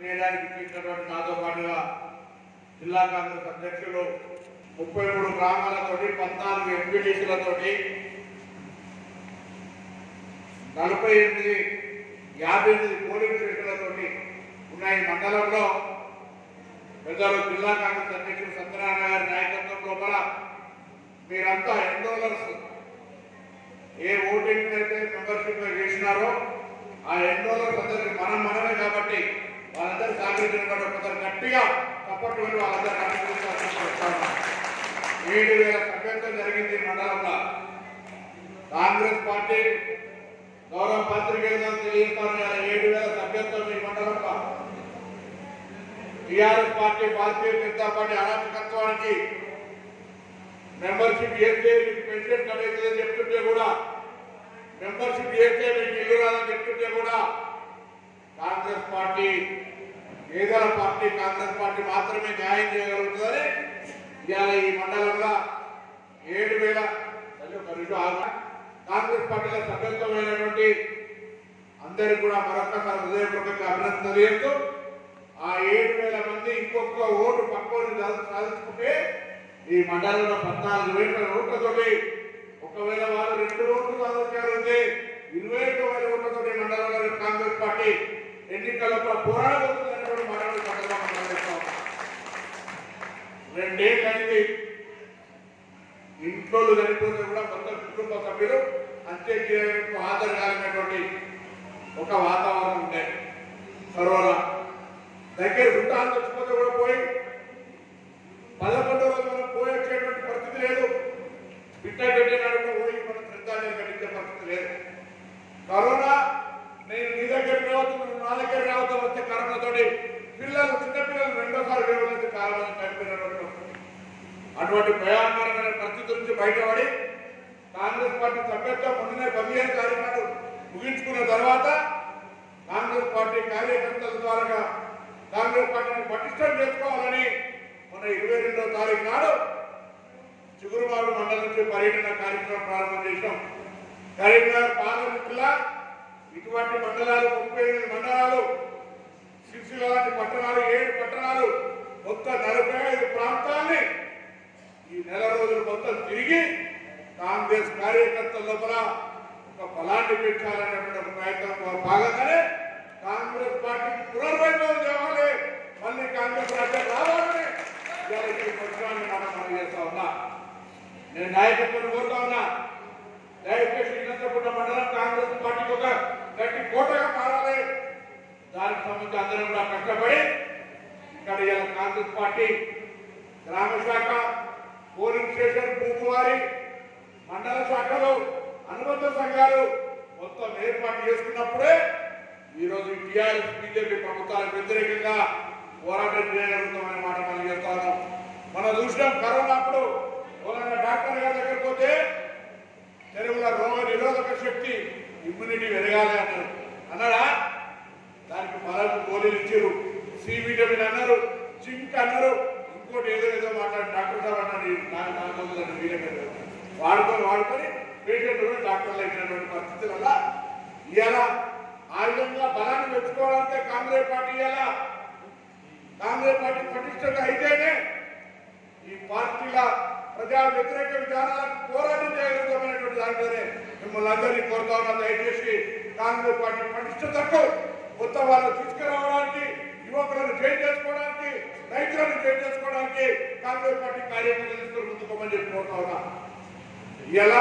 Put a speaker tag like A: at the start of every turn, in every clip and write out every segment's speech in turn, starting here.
A: చేయడానికి ఇచ్చినటువంటి నాతో పాటుగా జిల్లా కాంగ్రెస్ అధ్యక్షులు ముప్పై మూడు గ్రామాలతోటి పద్నాలుగు ఎంపీటీసీలతోటి నలభై ఎనిమిది యాభై ఎనిమిది పోలింగ్ స్టేషన్లతోటి ఉన్న ఈ మండలంలో పెద్దలు జిల్లా కాంగ్రెస్ అధ్యక్షుడు సత్యనారాయణ గారి నాయకత్వం లోపల మీరంతా ఎన్రోలర్స్ ఏ ఓటింగ్ అయితే మెంబర్షిప్ చేసినారో ఆ ఎన్రోలర్స్ అందరికి మనం మనమే కాబట్టి వాళ్ళందరూ సహకరించిన కూడా కొందరు గట్టిగా సపోర్ట్ వెళ్ళి వాళ్ళందరూ అభినందించాల్సిన ఏడు వేల సభ్యత్వం జరిగింది ఈ మండలంలో కాంగ్రెస్ పార్టీ గౌరవ పత్రికలుగా తెలియజేస్తాను ఇలా ఏడు వేల సభ్యత్వం ఈ మండలంలో టిఆర్ఎస్ పార్టీ భారతీయ జనతా పార్టీ అరాచకత్వానికి మెంబర్షిప్ చేస్తే మీకు పెన్షన్ కట్టేదని చెప్తుంటే కూడా మెంబర్షిప్ చేస్తే మీకు ఇల్లు రాదని చెప్తుంటే కూడా కాంగ్రెస్ పార్టీ ఏదైనా పార్టీ కాంగ్రెస్ పార్టీ మాత్రమే న్యాయం చేయగలుగుతుందని ఇవాళ ఈ మండలంలో ఏడు వేల తల్లి ఒక నిమిషం ఆగు. కాంగ్రెస్ పార్టీలో సభ్యత్వమైనటువంటి అందరికి కూడా మరొకసారి హృదయపూర్వకంగా అభినందనలు చేస్తూ ఆ ఏడు వేల మంది ఇంకొక ఓటు పక్కోని సాధించుకుంటే ఈ మండలంలో పద్నాలుగు వేల ఓట్లతోటి ఒకవేళ వాళ్ళు రెండు ఓట్లు సాధించాలంటే ఇరవై ఒక్క వేల ఓట్లతోటి ఈ మండలంలో రేపు కాంగ్రెస్ పార్టీ ఎన్నికల్లో పోరాడబోతుందనేటువంటి మనల్ని సందర్భంగా మనం చెప్తా ఉన్నాం. రెండేళ్ళైంది ఇంట్లో చనిపోతే కూడా మొత్తం కుటుంబ సభ్యులు అంత్యక్రియలకు హాజరు కాలినటువంటి ఒక వాతావరణం ఉండే కరోనా దగ్గర చుట్టాలు చచ్చిపోతే కూడా పోయి పదకొండో రోజు మనం పోయి వచ్చేటువంటి పరిస్థితి లేదు బిడ్డ పెట్టినాడు కూడా పోయి మనం శ్రద్ధాంజలి కట్టించే పరిస్థితి లేదు కరోనా నేను నీ దగ్గర రావచ్చు నువ్వు నా దగ్గర రావచ్చు వస్తే కరోనాతోటి పిల్లలు చిన్నపిల్లలు రెండోసారి వేయడానికి చాలా మంది చనిపోయినటువంటి పరిస్థితి. అటువంటి భయానకరమైన పరిస్థితి నుంచి బయటపడి కాంగ్రెస్ పార్టీ సభ్యత్వం మొన్ననే పదిహేను తారీఖు నాడు ముగించుకున్న తర్వాత కాంగ్రెస్ పార్టీ కార్యకర్తల ద్వారా కాంగ్రెస్ పార్టీని పటిష్టం చేసుకోవాలని మొన్న ఇరవై రెండవ తారీఖు నాడు చిగురుమాడు మండలం నుంచి పర్యటన కార్యక్రమం ప్రారంభం చేశాం కరీంనగర్ పార్లమెంట్లో ఇటువంటి మండలాలు ముప్పై ఎనిమిది మండలాలు సిరిసిల్ల లాంటి పట్టణాలు ఏడు పట్టణాలు మొత్తం నలభై ఐదు ప్రాంతాల్ని ఈ నెల రోజులు మొత్తం తిరిగి కాంగ్రెస్ కార్యకర్తల లోపల ఒక బలాన్ని పెంచాలనేటువంటి ఒక ప్రయత్నంలో భాగంగానే కాంగ్రెస్ పార్టీకి పునర్వైభవం తేవాలి మళ్ళీ కాంగ్రెస్ పార్టీ రావాలని ఇవాళ ఈ పక్షాన్ని మనం మనం చేస్తా ఉన్నా నేను నాయకత్వం కోరుతా ఉన్నా దయచేసి ఇనంతపుట్ట మండలం కాంగ్రెస్ పార్టీకి ఒక గట్టి కోటగా మారాలి దానికి సంబంధించి అందరం కూడా కష్టపడి ఇక్కడ ఇవాళ కాంగ్రెస్ పార్టీ గ్రామ శాఖ పోలింగ్ స్టేషన్ బూత్ వారి మండల శాఖలు అనుబంధ సంఘాలు మొత్తం ఏర్పాటు చేసుకున్నప్పుడే ఈరోజు టీఆర్ఎస్ బీజేపీ ప్రభుత్వాలకు వ్యతిరేకంగా పోరాటం చేయగలుగుతామనే మాట మనం చెప్తాను మనం చూసినాం కరోనా అప్పుడు ఎవరైనా డాక్టర్ గారి దగ్గర పోతే తెలుగుల రోగ నిరోధక శక్తి ఇమ్యూనిటీ పెరగాలి అన్నారు అన్నారా దానికి పలకు గోళీలు ఇచ్చారు సి విటమిన్ అన్నారు జింక్ అన్నారు ఇంకోటి ఏదో ఏదో మాట్లాడి డాక్టర్ సార్ అన్నాడు ఈ నా- నా నవ్వులను వీళ్ళకి వాడుకొని వాడుకొని పేషెంట్ డాక్టర్లు అయినటువంటి పరిస్థితుల వల్ల ఇవాళ ఆ విధంగా బలాన్ని పెంచుకోవడానికే కాంగ్రెస్ పార్టీ ఇవాళ కాంగ్రెస్ పార్టీ పటిష్టంగా అయితేనే ఈ పార్టీల ప్రజా వ్యతిరేక విధానాలకు పోరాటం చేయగలుగుతామనేటువంటి దాంట్లోనే మిమ్మల్ని అందరినీ కోరుతా ఉన్నా దయచేసి కాంగ్రెస్ పార్టీ పటిష్టతకు కొత్త వాళ్ళు తీసుకురావడానికి యువకులను జైన్ చేసుకోవడానికి రైతులను జైన్ చేసుకోవడానికి కాంగ్రెస్ పార్టీ కార్యక్రమాలు తీసుకుని ముందుకోమని చెప్పి కోరుతా ఉన్నా ఇలా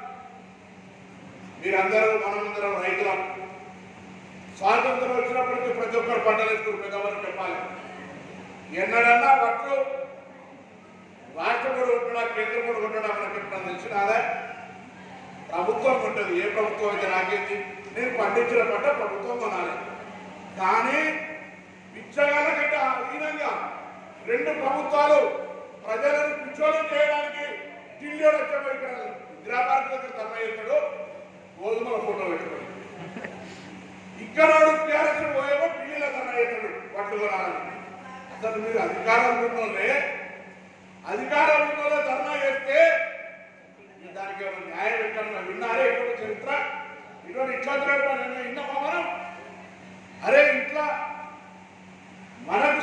A: మీరందరూ మనమందరం రైతులం స్వాతంత్రం వచ్చినప్పటికీ ప్రతి ఒక్కరు పంటలు వేసుకుని పెద్దవాళ్ళు చెప్పాలి ఎన్నడన్నా పట్టు రాష్ట్రం కూడా ఉంటున్నా కేంద్రం కూడా ఉంటున్నా మనకి ఎప్పుడన్నా తెలిసినాదా ప్రభుత్వం ఉంటుంది ఏ ప్రభుత్వం అయితే నాకేంది నేను పండించిన పంట ప్రభుత్వం కొనాలి కానీ పిచ్చగాల కంటే అధీనంగా రెండు ప్రభుత్వాలు ప్రజలను పిచ్చోళం చేయడానికి ఢిల్లీలో వచ్చాడు ఇక్కడ ఇందిరాబాద్ దగ్గర ధర్మ చేస్తాడు గోధుమల ఫోటో పెట్టుకోడు ఇక్కడ టీఆర్ఎస్ పోయేమో ఢిల్లీలో ధర్మ చేస్తాడు వడ్లు కొనాలని అసలు మీరు అధికారం ఉన్నోళ్ళే అధికారం ఉన్నోళ్ళే ధర్నా చేస్తే ఈ దానికి ఏమైనా న్యాయం ఎక్కడ విన్నారే ఇప్పుడు చరిత్ర ఇటువంటి ఇట్లా తిరగడం నేను విన్నామా మనం అరే ఇట్లా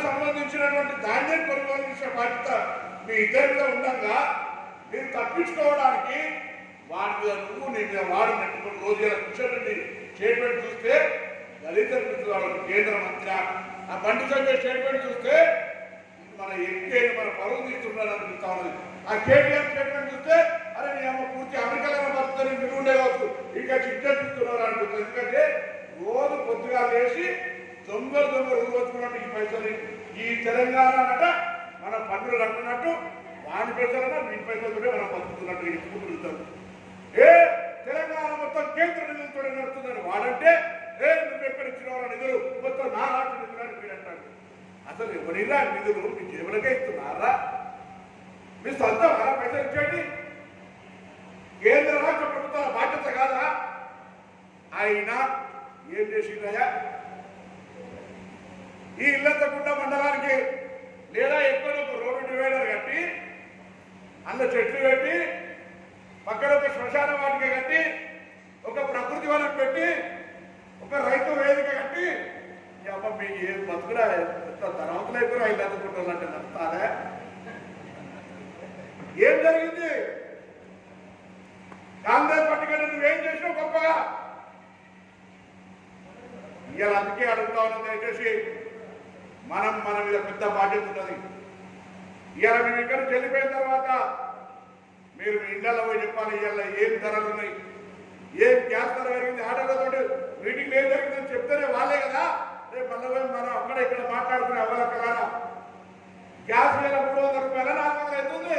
A: సంబంధించినటువంటి ధాన్యం కొనుగోలు చేసే బాధ్యత మీ ఇద్దరి మీద ఉండగా మీరు తప్పించుకోవడానికి వాడి మీద నువ్వు నీ మీద వాడు నెట్టుకుని రోజు ఇలా కూర్చోండి స్టేట్మెంట్ చూస్తే దళిత మిత్రులు కేంద్ర మంత్రి ఆ బండి సంజయ్ స్టేట్మెంట్ చూస్తే మన ఎంపీ మన పరువు తీస్తున్నాడు అనిపిస్తా ఉన్నది ఆ కేటీఆర్ స్టేట్మెంట్ చూస్తే అరే నీ అమ్మ పూర్తి అమెరికాలో బతుకుతారు మీరు ఉండే కావచ్చు ఇంకా చిట్టెట్ ఇస్తున్నారు అనిపిస్తుంది ఎందుకంటే రోజు పొద్దుగా లేచి దొంగ దొంగ రోజు వచ్చుకున్నట్టు ఈ పైసలు ఈ తెలంగాణ అట మన పన్నులు కట్టినట్టు వాడి పైసలన్నా మీ పైసలు కూడా మనం బతుకుతున్నట్టు ఇచ్చుకుంటుంటారు ఏ తెలంగాణ మొత్తం కేంద్ర నిధులతో నడుస్తుందని వాడంటే ఏ నువ్వు ఎక్కడ ఇచ్చినవారు నిధులు మొత్తం నా రాష్ట్ర నిధులు అని మీరు అంటారు అసలు ఎవరైనా నిధులు మీ జేబులకే ఇస్తున్నారా మీ సొంత వర పైసలు ఇచ్చండి కేంద్ర రాష్ట్ర ప్రభుత్వాల బాధ్యత కాదా అయినా ఏం చేసిందయ్యా ఈ ఇల్లంతకుండా మండలానికి లేదా ఎక్కడ ఒక రోడ్డు డివైడర్ కట్టి అందులో చెట్లు పెట్టి పక్కన ఒక శ్మశాన వాటిక కట్టి ఒక ప్రకృతి వనం పెట్టి ఒక రైతు వేదిక కట్టి ఈ అమ్మ మీ ఏం బతుకుడా ఎంత ధనవంతులు అయిపోయి ఐదు అందుకుంటున్నట్టు నమ్ముతారా ఏం జరిగింది కాంగ్రెస్ పార్టీ కంటే నువ్వేం చేసినావు గొప్పగా ఇవాళ అందుకే అడుగుతా ఉన్నది దయచేసి మనం మన మీద పెద్ద బాధ్యత ఉన్నది ఇవాళ మేము ఇక్కడ చెల్లిపోయిన తర్వాత మీరు మీ ఇళ్ళలో పోయి చెప్పాలి ఇవాళ ఏం ధరలు ఉన్నాయి ఏం గ్యాస్ ధర పెరిగింది ఆటోలతో మీటింగ్ ఏం జరిగిందని చెప్తేనే వాళ్ళే కదా రేపు మళ్ళీ పోయి మనం అక్కడ ఇక్కడ మాట్లాడుకునే అవ్వలక్కడా గ్యాస్ వేల మూడు వందల రూపాయల నాలుగు వందలు ఎంత ఉంది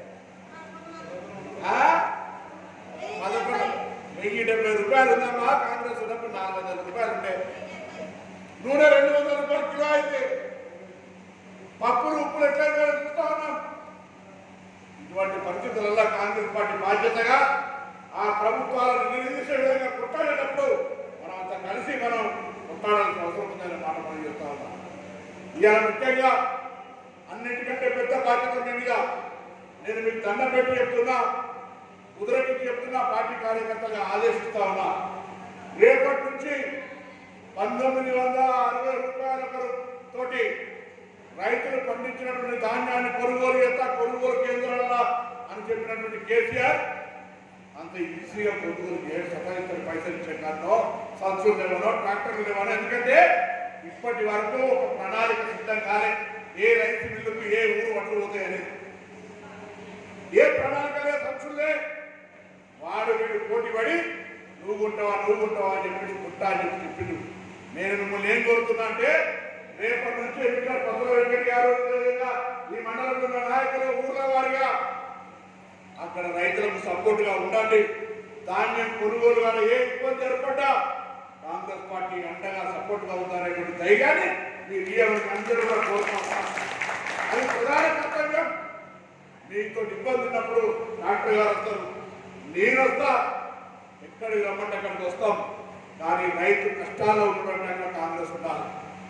A: ఆ? పదకొండు వెయ్యి డెబ్బై రూపాయలు ఉందమ్మా కాంగ్రెస్ ఉన్నప్పుడు నాలుగు వందల రూపాయలు ఉండే నూనె రెండు వందల రూపాయలు కిలో అయితే పప్పులు ఉప్పులు ఎట్లా అయిపోయాయో చూస్తా ఉన్నాం ఇటువంటి పరిస్థితులలో కాంగ్రెస్ పార్టీ బాధ్యతగా ఆ ప్రభుత్వాలను నిలదీసే విధంగా కొట్టాడేటప్పుడు మనం అంతా కలిసి మనం కొట్టాడాల్సిన అవసరం ఉందనే మాట మనం చెప్తా ఉన్నాం ఇవాళ ముఖ్యంగా అన్నిటికంటే పెద్ద బాధ్యత మీ మీద నేను మీకు దండం పెట్టి చెప్తున్నా కుదరకి చెప్తున్నా పార్టీ కార్యకర్తగా ఆదేశిస్తా ఉన్నా రేపటి నుంచి పంతొమ్మిది వందల అరవై రూపాయల తోటి రైతులు పండించినటువంటి ధాన్యాన్ని కొనుగోలు చేస్తా కొనుగోలు కేంద్రాల అని చెప్పినటువంటి కేసీఆర్ అంత ఈజీగా కొనుగోలు చేయడం సతాయిస్తారు పైసలు ఇచ్చే కారణం సంచులు లేవనో ట్రాక్టర్లు లేవనో ఎందుకంటే ఇప్పటి వరకు ఒక ప్రణాళిక సిద్ధం కాలే ఏ రైతు మిల్లుకు ఏ ఊరు వడ్లు పోతాయి అనేది ఏ ప్రణాళిక లేదు సంచులే వాడు వీడు పోటీ పడి నువ్వు ఉంటావా నువ్వు ఉంటావా అని చెప్పి పుట్టా అని చెప్పి చెప్పిండు నేను మిమ్మల్ని ఏం కోరుతున్నా అంటే రేపటి నుంచి ఎన్నికల పదవులు వెంకట గారు అదేవిధంగా ఈ మండలంలో ఉన్న నాయకులు ఊర్ల వారిగా అక్కడ రైతులకు సపోర్ట్ గా ఉండండి ధాన్యం కొనుగోలు వల్ల ఏ ఇబ్బంది ఏర్పడ్డా కాంగ్రెస్ పార్టీ అండగా సపోర్ట్ గా ఉందనేటువంటి ధైర్యాన్ని మీరు ఇవ్వడానికి అందరూ కూడా కోరుకుంటున్నాం అది ప్రధాన కర్తవ్యం మీతో ఇబ్బంది ఉన్నప్పుడు డాక్టర్ గారు వస్తారు నేను వస్తా ఎక్కడికి రమ్మంటే అక్కడికి వస్తాం కానీ రైతు కష్టాల్లో ఉన్నటువంటి కాంగ్రెస్ ఉండాలి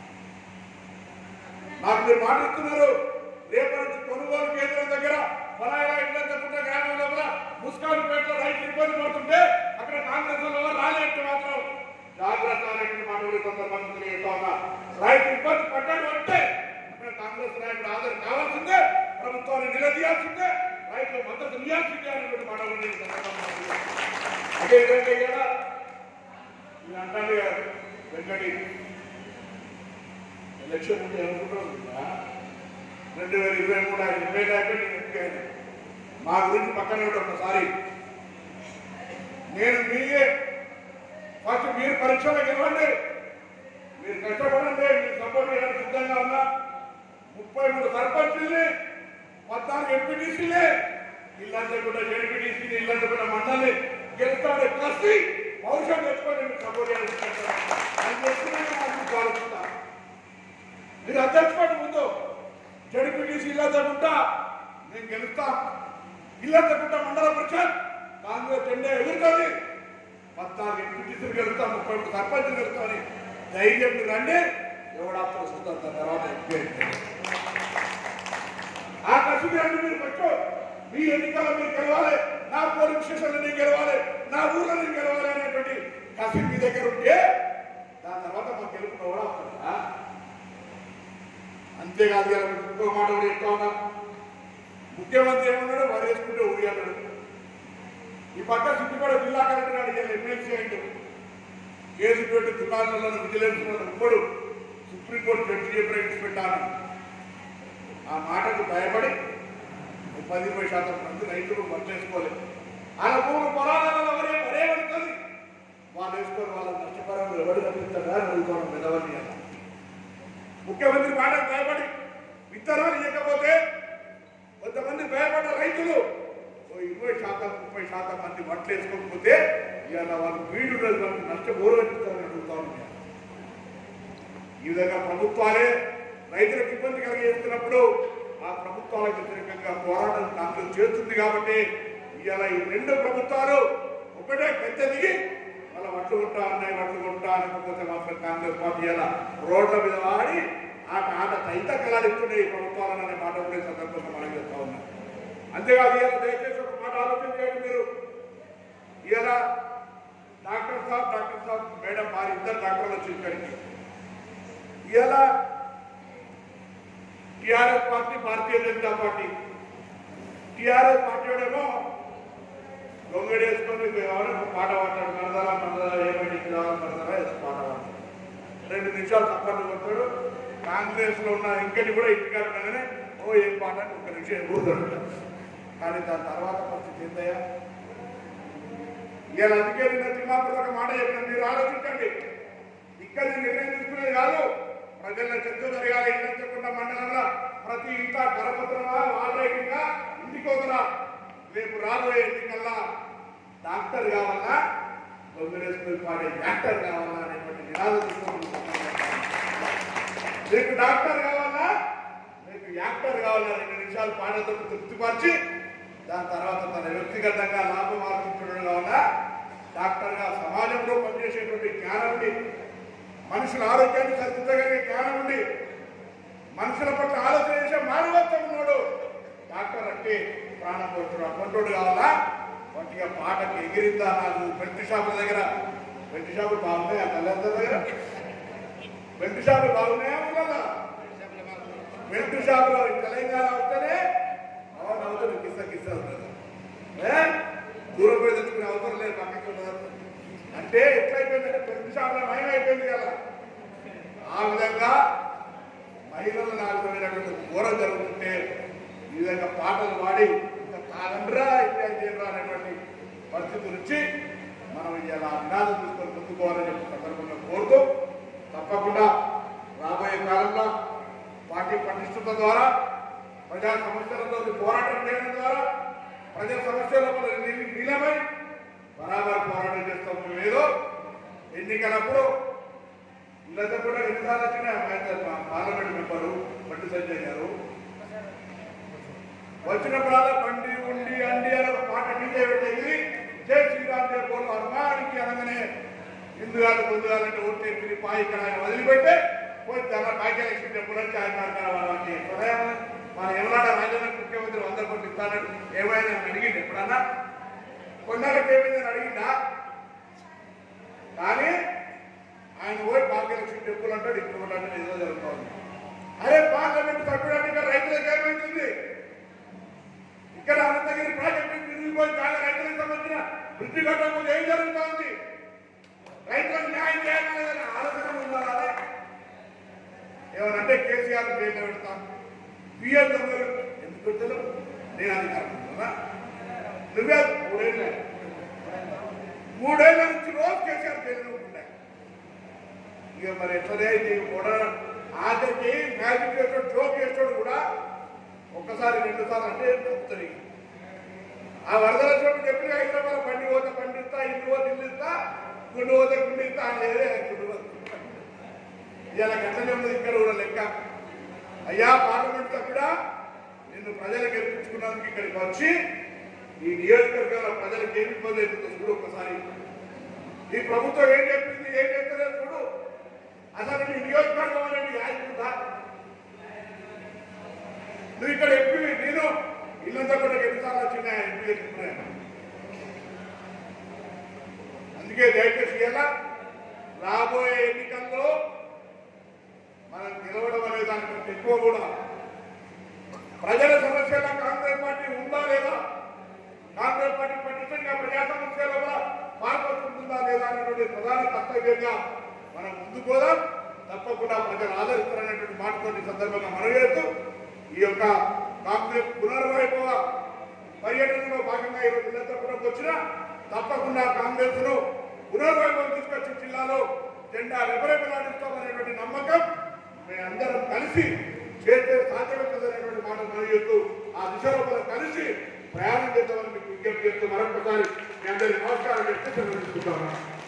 A: నాకు మీరు మాట్లాడుతున్నారు రేపటి నుంచి కొనుగోలు కేంద్రం దగ్గర పలాగా ఇళ్ళంతకుంట గ్రామంలో కూడా ముస్కాన్పేటలో రైతులు ఇబ్బంది పడుతుంటే అక్కడ కాంగ్రెస్ వాళ్ళు రాలేట్టు మాత్రం జాగ్రత్త అనేటువంటి మాట కూడా ఈ సందర్భంగా తెలియజేస్తా ఉన్నా రైతు ఇబ్బంది పడ్డాడు అంటే అక్కడ కాంగ్రెస్ నాయకుడు ఆదరణ కావాల్సిందే ప్రభుత్వాన్ని నిలదీయాల్సిందే రైతులు మద్దతు ఇవ్వాల్సిందే అనేటువంటి మాట కూడా ఈ సందర్భంగా తెలియజేస్తా. అదేవిధంగా ఇవాళ నేను అంటాను కదా, వెంకటి ఎలక్షన్ ఉంటే అనుకుంటున్నా రెండు వేల ఇరవై మూడు ఆయన ఇరవై అయిపోయి నేను ఎక్కాను మా గురించి పక్కన ఉంటే ఒకసారి నేను మీరే ఫస్ట్ మీరు పరీక్షలకు ఇవ్వండి మీరు కష్టపడండి మీరు సపోర్ట్ చేయడానికి సిద్ధంగా ఉన్నా ముప్పై మూడు సర్పంచుల్ని పద్నాలుగు ఎంపీటీసీలే ఇల్లంతా కూడా జడ్పీటీసీని ఇల్లంతా కూడా మండలి గెలుస్తాడు కలిసి భవిష్యత్తు తెచ్చుకొని మీరు సపోర్ట్ చేయడానికి సిద్ధంగా ఉన్నా. అని చెప్పి నేను మీకు ఆలోచిస్తాను మీరు అధ్యక్షుడు ముందు జడిపిటీసీ ఇల్లంతకుంటా నేను గెలుస్తా ఇల్లంతకుంటా మండల పరిషత్ కాంగ్రెస్ జెండా ఎగురుతుంది పద్నాలుగు ఎంపీటీసీలు గెలుస్తా ముప్పై మూడు సర్పంచులు గెలుస్తామని ధైర్యం మీరు రండి ఎవడాత్మ వస్తుందో దాని తర్వాత ఎంపీ అవుతుంది. ఆ కసి రండి మీరు పెట్టు మీ ఎన్నికల్లో మీరు గెలవాలి నా పోలింగ్ స్టేషన్లో నేను గెలవాలి నా ఊర్లో నేను గెలవాలి అనేటువంటి కసి మీ దగ్గర ఉంటే దాని తర్వాత మాకు గెలుపున కూడా వస్తుందా అంతేకాదు ఇలా ఇంకో మాట కూడా చెప్తా ఉన్నా ముఖ్యమంత్రి ఏమన్నాడు వరి వేసుకుంటే ఊరి అన్నాడు ఈ పక్క సిద్దిపేట జిల్లా కలెక్టర్ అడిగారు ఎమ్మెల్సీ అయింది కేసు పెట్టి దుకాణాలలో విజిలెన్స్ ఇప్పుడు సుప్రీంకోర్టు జడ్జి చెప్పి పెట్టాను ఆ మాటకు భయపడి ఓ పది ఇరవై శాతం మంది రైతులు వర్క్ చేసుకోలేదు వాళ్ళ భూమి పొలాలలో వరే వరే పడుతుంది వాళ్ళు వేసుకొని వాళ్ళ నష్టపరం ఎవరు కనిపిస్తారా అడుగుతాం మెదవని అలా ముఖ్యమంత్రి మాటకు భయపడి విత్తనాలు ఇవ్వకపోతే కొంతమంది భయపడ్డ రైతులు ఓ ఇరవై శాతం ముప్పై శాతం మంది వడ్లు వేసుకోకపోతే ఇవాళ వాళ్ళు వీడు వాళ్ళకి నష్టపూర్వకిస్తారని అడుగుతా ఉన్నారు ఈ విధంగా ప్రభుత్వాలే రైతులకు ఇబ్బంది కలిగేస్తున్నప్పుడు ఆ ప్రభుత్వాలకు వ్యతిరేకంగా పోరాటం కాంగ్రెస్ చేస్తుంది కాబట్టి ఇవాళ ఈ రెండు ప్రభుత్వాలు ఒకటే పెద్ద దిగి వాళ్ళ వడ్లు కొంటా అన్నాయి వడ్లు కొంటా అనకపోతే మాత్రం కాంగ్రెస్ పార్టీ ఇలా రోడ్ల మీద వాడి ఆట ఆట తైత కలాడిస్తుండే ఈ ప్రభుత్వాలను అనే మాట కూడా ఈ సందర్భంగా మనం చెప్తా ఉన్నాం అంతేకాదు ఇవాళ దయచేసి ఒక మాట ఆలోచన చేయండి మీరు ఇవాళ డాక్టర్ సాబ్ డాక్టర్ సాబ్ మేడం వారి ఇద్దరు డాక్టర్లు వచ్చి ఇక్కడికి ఇలా TRS party Bharatiya Janata party TRS party వాడేమో గొంగడి వేసుకొని ఎవరైనా పాట పాడతాడు మరదలా మరదలా ఏమైనా కావాలి మరదలా ఏదో పాట పాడతాడు రెండు నిమిషాలు తప్పని కొడతాడు కాంగ్రెస్ లో ఉన్న ఇంకటి కూడా ఇంటికాడ ఉండగానే ఓ ఏం పాట అని ఒక నిమిషం కూర్చోడు కానీ దాని తర్వాత పరిస్థితి ఏందయ్యా ఇవాళ అందుకే నిన్న తిమ్మాపురం ఒక మాట చెప్పిన మీరు ఆలోచించండి ఇక్కడ నిర్ణయం తీసుకునేది కాదు ప్రజల చర్చ జరగాలి ఇంటించకుండా మండలంలో ప్రతి ఇంట కరపత్రమా వాల్ రైటింగా ఇంటికి ఒకరా రేపు రాబోయే ఎన్నికల్లా డాక్టర్ కావాలా కాంగ్రెస్ పాడే యాక్టర్ కావాలా అనేటువంటి నినాదం తీసుకొని మీకు డాక్టర్ కావాలా మీకు యాక్టర్ కావాలా రెండు నిమిషాలు పాటతో తృప్తిపరిచి దాని తర్వాత తన వ్యక్తిగతంగా లాభం ఆర్జించడం కావాలా డాక్టర్గా సమాజంలో పనిచేసేటువంటి జ్ఞానం ఉండి మనుషుల ఆరోగ్యాన్ని సరిదిద్దగలిగే జ్ఞానం ఉండి మనుషుల పట్ల ఆలోచన చేసే మానవత్వం ఉన్నాడు డాక్టర్ అంటే ప్రాణం పోతుడు అటువంటి కావాలా వంటిగా పాటకి ఎగిరిందా నాకు బెల్ట్ షాపుల దగ్గర బెల్ట్ షాపులు బాగున్నాయి ఆ తల్లందరి దగ్గర బెల్ట్ షాపులు బాగున్నాయా ఉండాలా బెల్ట్ షాపులో ఈ తెలంగాణ వస్తేనే అవును అవుతుంది కిస్స కిస్స ఉంటుంది ఏ? దూరం పోయి తెచ్చుకునే అవసరం లేదు పక్కకి ఉన్నది. అంటే ఎట్లయిపోయిందంటే బెల్ట్ షాపులో మహిమ అయిపోయింది కదా ఆ విధంగా మహిళలు నాకు వెళ్ళినటువంటి ఘోరం జరుగుతుంటే ఈ విధంగా పాటలు పాడి ఇంకా కాదండ్రా ఇంకా చేయరా అనేటువంటి పరిస్థితి నుంచి మనం ఇలా నినాదం తీసుకొని ముందుకోవాలని చెప్పి సందర్భంగా కోరుతూ తప్పకుండా రాబోయే కాలంలో పార్టీ పటిష్టత ద్వారా ప్రజా సమస్యలతో పోరాటం చేయడం ద్వారా ప్రజా సమస్యలపై ని- నిలబడి బరాబర్ పోరాటం చేస్తాం మేము ఏదో ఎన్నికలప్పుడు ఇలాంటి కూడా ఎన్నిసార్లు వచ్చినా మా పార్లమెంట్ మెంబరు బండి సంజయ్ గారు వచ్చినప్పుడల్లా బండి ఉండి అండి అని ఒక పాట డీజే పెట్టేది జై శ్రీరామ్ జయ బోల్ హనుమానికి అనగానే హిందుగాలు పొందుగాలంటే ఓటు తెప్పి పాయి ఇక్కడ ఆయన వదిలిపెట్టే పోయి చాలా భాగ్యలక్ష్మి టెంపుల్ వచ్చి ఆయన వాళ్ళకి మన ఎవరాడ రాజధాని ముఖ్యమంత్రి వంద కోట్లు ఇస్తానని ఏమైనా అని అడిగింది ఎప్పుడన్నా కొన్నాళ్ళకి ఏమైందని అడిగిందా కానీ ఆయన పోయి భాగ్యలక్ష్మి టెంపుల్ అంటాడు ఇక్కడ అంటే ఏదో జరుగుతుంది అరే పార్లమెంట్ సభ్యుడు ఇక్కడ రైతులకు ఏమైంది ఇక్కడ అనంతగిరి ప్రాజెక్టు తిరిగిపోయి చాలా రైతులకు సంబంధించిన వృద్ధి కట్టకపోతే ఏం జరుగుతోంది రైతులకు న్యాయం చేయాలనే ఆలోచన ఉండాలి ఏమనంటే కేసీఆర్ జైల్లో పెడతాం పిఎం దొంగలు ఎందుకు పెడతారు నేను అధికారం ఉంటుందా? నువ్వే మూడేళ్ళ మూడేళ్ల నుంచి రోజు కేసీఆర్ జైల్లో ఉంటున్నాయి ఇక మరి ఎట్లనే ఇది కూడా ఆఖరికి మ్యాజిక్ చేసాడు జోక్ చేసాడు కూడా ఒక్కసారి రెండు సార్లు అంటే తప్పుతుంది ఆ వరదల చోటు చెప్పిన హైదరాబాద్ బండి పోతే బండి ఇస్తా ఇల్లు పోతే ఇల్లు ఇస్తా గుండు పోతే గుండు ఇస్తా అని లేదే గుండు పోతే ఇలా గంటనే ఉన్నది ఇక్కడ కూడా లెక్క అయ్యా పార్లమెంట్ సభ్యుడా నిన్ను ప్రజలు గెలిపించుకున్నందుకు ఇక్కడికి వచ్చి ఈ నియోజకవర్గంలో ప్రజలకు ఏమి ఇబ్బంది అవుతుందో చూడు ఒక్కసారి ఈ ప్రభుత్వం ఏం చెప్పింది ఏం చెప్తలేదు చూడు అసలు నీ నియోజకవర్గం అనేది యాజకుందా నువ్వు ఇక్కడ ఎంపీ నేను ఇల్లంతా కూడా ఎన్నిసార్లు వచ్చిన ఎంపీ చెప్తున్నాను అందుకే దయచేసి ఎలా రాబోయే ఎన్నికల్లో మనం గెలవడం అనే దాని దానికంటే ఎక్కువ కూడా ప్రజల సమస్యల కాంగ్రెస్ పార్టీ ఉందా లేదా కాంగ్రెస్ పార్టీ పటిష్టంగా ప్రజా సమస్యల కూడా పాల్పడుతుందా లేదా అనేటువంటి ప్రధాన కర్తవ్యంగా మనం ముందుకు పోదాం తప్పకుండా ప్రజలు ఆదరిస్తారనేటువంటి మాటతో ఈ సందర్భంగా మనవి చేస్తూ ఈ యొక్క కాంగ్రెస్ పునర్వైభవ పర్యటనలో భాగంగా ఈరోజు ఇల్లంతపురం వచ్చిన తప్పకుండా కాంగ్రెస్ ను పునర్వైభవం తీసుకొచ్చి జిల్లాలో జెండా రెపరెపలాడిస్తామనేటువంటి నమ్మకం మేమందరం కలిసి చేస్తే సాధ్యమవుతుందనేటువంటి మాట మనవి చేస్తూ ఆ దిశలో మనం కలిసి ప్రయాణం చేద్దామని మీకు విజ్ఞప్తి చేస్తూ మరొకసారి మీ అందరి నమస్కారం చేస్తూ సెలవు తీసుకుంటాను